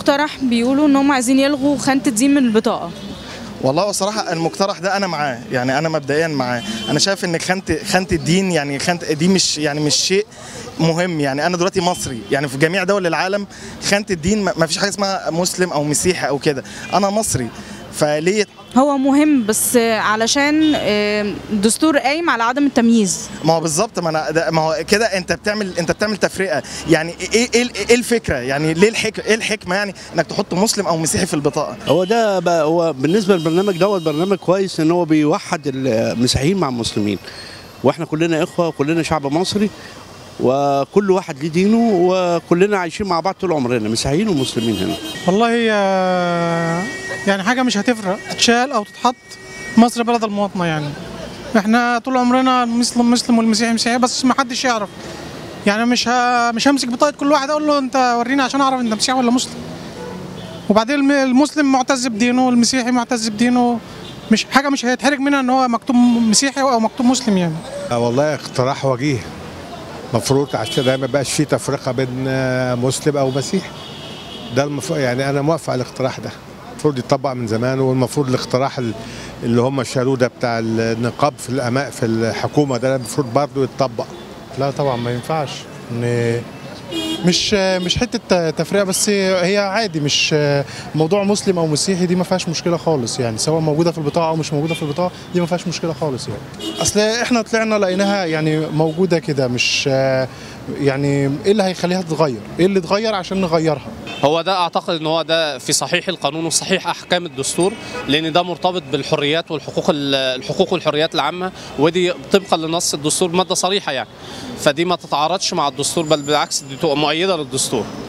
مقترح بيقولوا ان هم عايزين يلغوا خانه الدين من البطاقه والله صراحة المقترح ده أنا معاه يعني أنا مبدئيا معاه أنا شايف إن خانة خانة الدين يعني خانة دي مش يعني مش شيء مهم يعني أنا دلوقتي مصري يعني في جميع دول العالم خانة الدين ما ما فيش حاجة اسمها مسلم أو مسيحي أو كده أنا مصري فليه هو مهم بس علشان آه، الدستور قايم على عدم التمييز ما هو بالظبط ما انا ده- ما هو كده انت بتعمل انت بتعمل تفرقه يعني ايه ايه ايه الفكره يعني ليه الحكمه ايه الحكمه يعني انك تحط مسلم او مسيحي في البطاقه هو ده بقى هو بالنسبه للبرنامج دوت برنامج كويس ان هو بيوحد المسيحيين مع المسلمين واحنا كلنا اخوه وكلنا شعب مصري وكل واحد ليه دينه وكلنا عايشين مع بعض طول عمرنا مسيحيين ومسلمين هنا والله آه، يعني حاجة مش هتفرق تتشال أو تتحط مصر بلد المواطنة يعني احنا طول عمرنا المسلم مسلم والمسيحي مسيحي بس ما حدش يعرف يعني مش ه... مش همسك بطاقة كل واحد أقول له أنت وريني عشان أعرف أنت مسيحي ولا مسلم وبعدين الم- المسلم معتز بدينه والمسيحي معتز بدينه مش حاجة مش هيتحرج منها إن هو مكتوب مسيحي أو مكتوب مسلم يعني آه والله اقتراح وجيه مفروض عشان ما يبقاش في تفرقه بين آه، مسلم او مسيحي ده المف... يعني انا موافق على الاقتراح ده المفروض يطبق من زمان والمفروض الاقتراح ال- اللي هم شالوه ده بتاع النقاب في الأماء في الحكومه ده المفروض برضه يتطبق لا طبعا ما ينفعش ان مش مش حته تفرقه بس هي عادي مش موضوع مسلم او مسيحي دي ما فيهاش مشكله خالص يعني سواء موجوده في البطاقه او مش موجوده في البطاقه دي ما فيهاش مشكله خالص يعني اصل احنا طلعنا لقيناها يعني موجوده كده مش يعني ايه اللي هيخليها تتغير ايه اللي اتغير عشان نغيرها هو ده اعتقد ان هو ده في صحيح القانون وصحيح احكام الدستور لان ده مرتبط بالحريات والحقوق ال- الحقوق والحريات العامه ودي طبقا لنص الدستور ماده صريحه يعني فدي ما تتعارضش مع الدستور بل بالعكس دي تبقى مؤيده للدستور